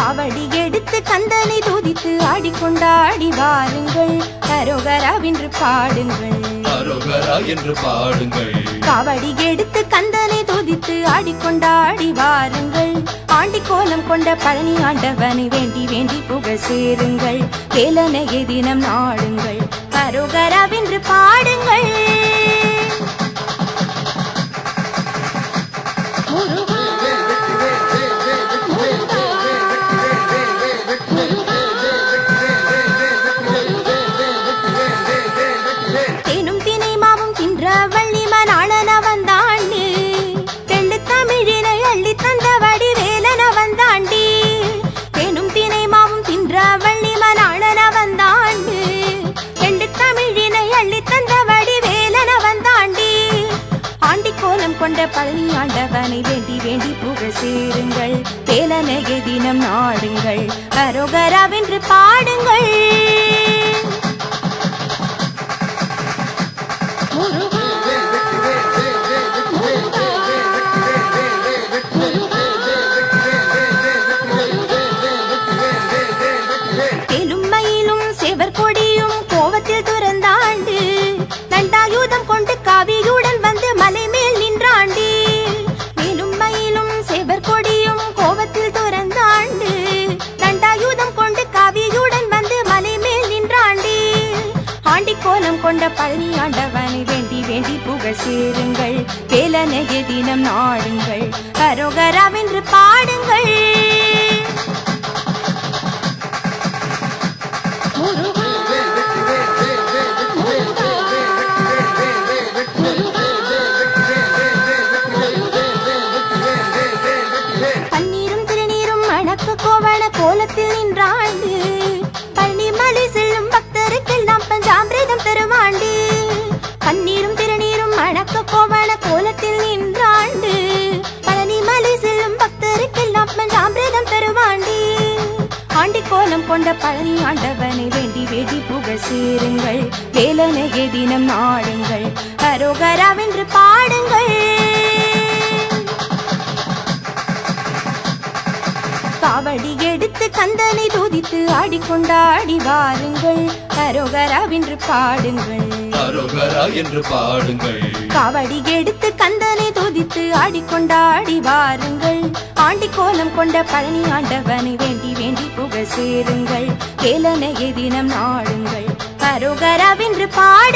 காவடி எடுத்து கந்தனை துதித்து ஆடிக்கொண்டாடி வாருங்கள் கரோகராவென்று பாடுங்கள் அரோகரா என்று பாடுங்கள் காவடி எடுத்து கந்தனை துதித்து ஆடிக்கொண்டாடி வாருங்கள் ஆண்டி கோலம் கொண்ட பழனி ஆண்டவனை வேண்டி வேண்டி புகழ் சேருங்கள் வேலனையை தினம் நாடுங்கள் கரோகராவென்று பாடுங்கள் தேனும் தினை மாவும் தின்ற வள்ளிமன் ஆளன வந்தாண்டி தெள்ளு தமிழினை அள்ளி தந்த வடிவேலன வந்தாண்டி தேனும் தினை மாவும் தின்ற வள்ளிமன் ஆளன வந்தாண்டி தெள்ளு தமிழினை அள்ளி தந்த வடிவேலன வந்தாண்டி ஆண்டி கோலம் கொண்ட பழனி ஆண்டவனை வேண்டி வேண்டி புகழ் சேருங்கள் வேலனையை தினம் நாடுங்கள் கரோகராவென்று பாடுங்கள் தேலும் மயிலும் செவர் கொடியும் கோவத்தில் துறந்தாண்டு தண்டாயுதம் கொண்டு காவியுடன் வந்து மலை மேல் நின்றாண்டி மேலும் மயிலும் செவர் கொடியும் கோவத்தில் துறந்தாண்டு தண்டாயுதம் கொண்டு காவியுடன் வந்து மலை மேல் நின்றாண்டி ஆண்டி கோலம் கொண்ட பழனி ஆண்டவனை வேண்டி வேண்டி புகழ் சேருங்கள் வேலனைய தினம் நாடுங்கள் கரோகராவென்று பாடுங்கள் பன்னீரும் திருநீரும் மணக்க கோவண கோலத்தில் நின்றாண்டு பழனிமலை செல்லும் பக்தருக்கெல்லாம் பஞ்சாமிரதம் தருவாண்டு பன்னீரும் திருநீரும் மணக்க கோவண கோலத்தில் நின்றாண்டு பழனிமலை செல்லும் பக்தருக்கெல்லாம் பஞ்சாமிரதம் தருவாண்டி ஆண்டி கோலம் கொண்ட பழனி ஆண்டவனை வேண்டி வேண்டி புகழ் சேருங்கள் வேலனையை தினம் நாடுங்கள் கரோகராவென்று பாடுங்கள் காவடி எடுத்து கந்தனை துதித்து ஆடிக்கொண்டாடி வாருங்கள் கரோகராவென்று பாடுங்கள் அரோகரா என்று பாடுங்கள் காவடி எடுத்து கந்தனை துதித்து ஆடிக்கொண்டாடி வாருங்கள் ஆண்டி கோலம் கொண்ட பழனி ஆண்டவனை வேண்டி வேண்டி புகழ் சேருங்கள் வேலனையை தினம் நாடுங்கள் கரோகராவென்று பாடு